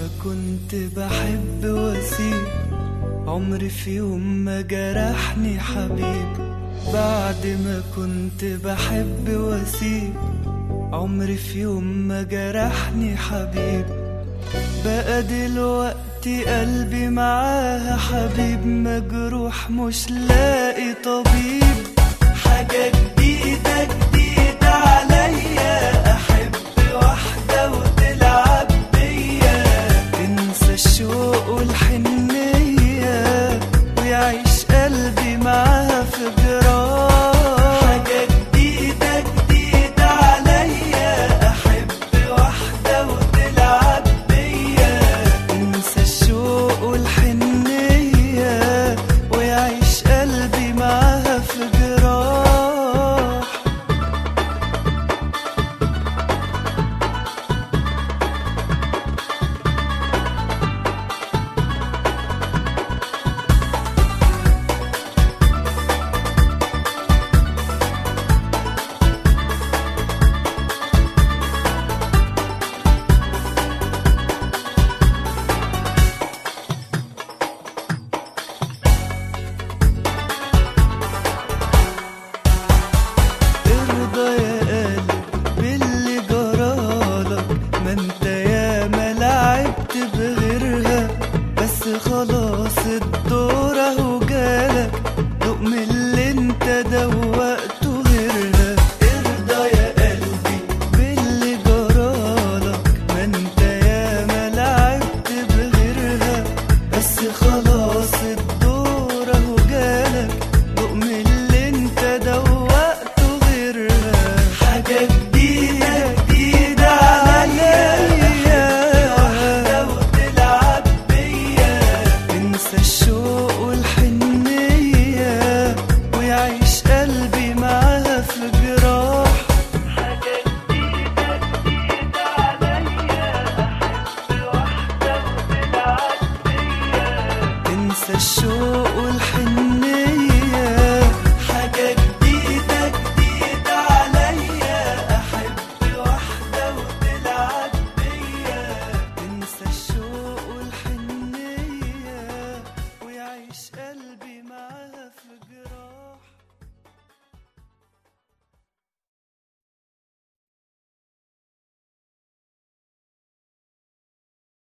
ما كنت بحب واسيب عمري في يوم ما جرحني حبيب بعد ما كنت بحب واسيب عمري في يوم ما جرحني حبيب بقى دلوقتي قلبي معاها حبيب مجروح مش لاقي طبيب حاجة